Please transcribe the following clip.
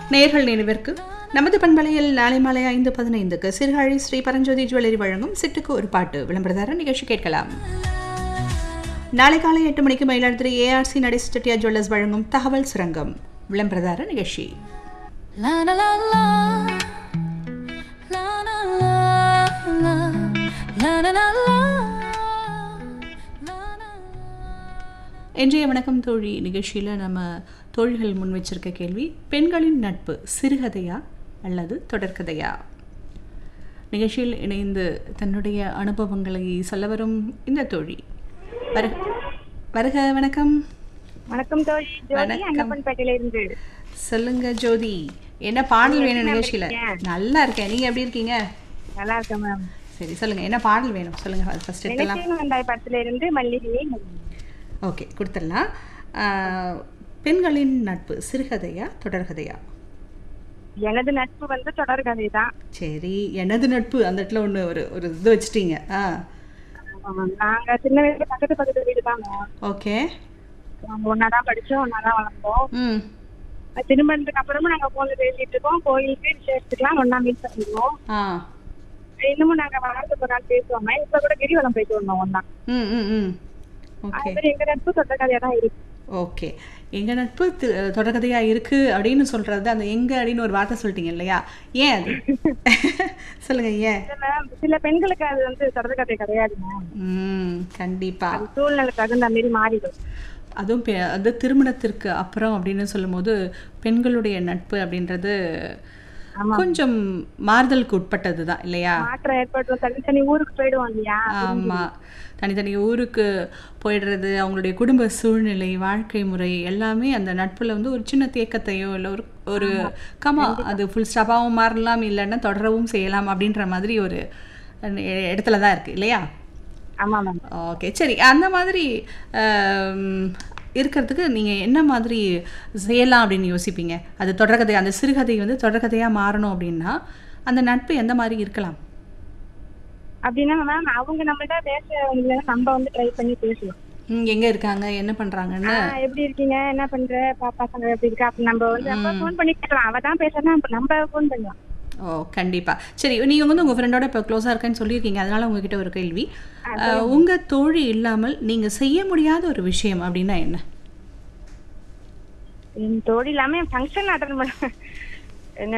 நேர்கள் நினைவிற்கு நமது பண்பலையில் நாளை மாலை ஐந்து பதினைந்துக்கு சிறுகாழி ஸ்ரீ பரஞ்சோதி ஜுவல்லரி வழங்கும் சிட்டுக்கு ஒரு பாட்டு விளம்பரதார நிகழ்ச்சி கேட்கலாம் நாளை காலை எட்டு மணிக்கு மயிலாடுதுறை ஏஆர்சி நடேச செட்டியார் ஜுவல்லர்ஸ் வழங்கும் தகவல் சுரங்கம் விளம்பரதார நிகழ்ச்சி La la la la La la la la La la la la La la இன்றைய வணக்கம் தோழி நிகழ்ச்சியில் நம்ம தோழிகள் முன் வச்சிருக்க கேள்வி பெண்களின் நட்பு சிறுகதையா அல்லது தொடர்கதையா நிகழ்ச்சியில் இணைந்து தன்னுடைய அனுபவங்களை சொல்ல வரும் இந்த தோழி வருக வருக வணக்கம் வணக்கம் தோழி ஜோதி வணக்கம். அங்கப்பன்பேட்டையில இருந்து சொல்லுங்க ஜோதி என்ன பாடல் வேணும் நிகழ்ச்சியில் நல்லா இருக்கேன் நீங்க எப்படி இருக்கீங்க நல்லா இருக்கேன் மேம் சரி சொல்லுங்க என்ன பாடல் வேணும் சொல்லுங்க ஃபர்ஸ்ட் எடுத்துலாம் நினைச்சேன் வந்தாய் படத்துல இருந்து மல்லிகையே ஓகே கொடுத்துடலாம் ஆஹ், பெண்களின் நட்பு சிறுகதையா தொடர்கதையா எனது நட்பு வந்து தொடர் கதை தான் சரி எனது நட்பு அந்த இடத்துல ஒன்று ஒரு ஒரு இது வச்சிட்டீங்க ஆ நாங்க சின்ன வயசுல பக்கத்து பக்கத்து வீடு தான் ஓகே நாங்க ஒன்னாதான் படிச்சோம் ஒன்னாதான் வளர்ந்தோம் ம் திருமணத்துக்கு அப்புறமும் நாங்க போன்ல பேசிட்டு இருக்கோம் கோயிலுக்கு விசேஷத்துக்குலாம் ஒன்னா மீட் பண்ணிடுவோம் ஆ இன்னமும் நாங்க வளர்ந்து ஒரு நாள் பேசுவோம் இப்ப கூட கிரிவலம் போயிட்டு வந்தோம் ஒன்னா ம் ம் ம் ஓகே அது மாதிரி எங்க நட்பு தொடர் கதையா தான் இருக்கு ஓகே எங்கள் நட்பு தி- தொடர்கதையாக இருக்குது அப்படின்னு சொல்கிறது அந்த எங்கே அப்படின்னு ஒரு வார்த்தை சொல்லிட்டீங்க இல்லையா ஏன் அது சொல்லுங்கள் ஏன் இதுல சில பெண்களுக்கு அது வந்து தொடர் கதை கிடையாது மேம் ம் கண்டிப்பாக அது சூழ்நிலை தகுந்த மாதிரி மாறிடும் அதுவும் பெ- அது திருமணத்திற்கு அப்புறம் அப்படின்னு சொல்லும்போது பெண்களுடைய நட்பு அப்படின்றது கொஞ்சம் மாறுதலுக்கு உட்பட்டது தான் இல்லையா மாற்றம் ஏற்படும் தனித்தனி ஊருக்கு போயிடுவோம் இல்லையா ஆமாம் தனித்தனி ஊருக்கு போயிடுறது அவங்களுடைய குடும்ப சூழ்நிலை வாழ்க்கை முறை எல்லாமே அந்த நட்பில் வந்து ஒரு சின்ன தேக்கத்தையோ இல்லை ஒரு ஒரு கமா அது ஃபுல் ஸ்டாப்பாகவும் மாறலாம் இல்லைன்னா தொடரவும் செய்யலாம் அப்படின்ற மாதிரி ஒரு அஹ், இடத்துல தான் இருக்குது இல்லையா ஆமா மேம் ஓகே சரி அந்த மாதிரி ஆம், இருக்கிறதுக்கு நீங்கள் என்ன மாதிரி செய்யலாம் அப்படின்னு யோசிப்பீங்க அது தொடர்கதை அந்த சிறுகதை வந்து தொடர்கதையாக மாறணும் அப்படின்னா அந்த நட்பு எந்த மாதிரி இருக்கலாம் அப்படின்னா மேம் அவங்க நம்மள்ட்ட பேசுறவங்கள நம்ம வந்து ட்ரை பண்ணி பேசுவோம் ம், எங்க இருக்காங்க என்ன பண்றாங்கன்னு ஆ, எப்படி இருக்கீங்க என்ன பண்ற பாப்பா சங்க எப்படி இருக்கா அப்படி நம்ம வந்து நம்ம ஃபோன் பண்ணி கேட்கலாம் அவ தான் பேசுறா நம்ம ஃபோன் பண்ணலாம் ஓ கண்டிப்பா சரி நீங்க வந்து உங்க ஃப்ரெண்டோட இப்போ க்ளோஸா இருக்கேன்னு சொல்லியிருக்கீங்க அதனால உங்ககிட்ட ஒரு கேள்வி அஹ், உங்க தோழி இல்லாமல் நீங்க செய்ய முடியாத ஒரு விஷயம் அப்படின்னா என்ன என் தோழி இல்லாம ஃபங்க்ஷன் அட்டன் பண்ண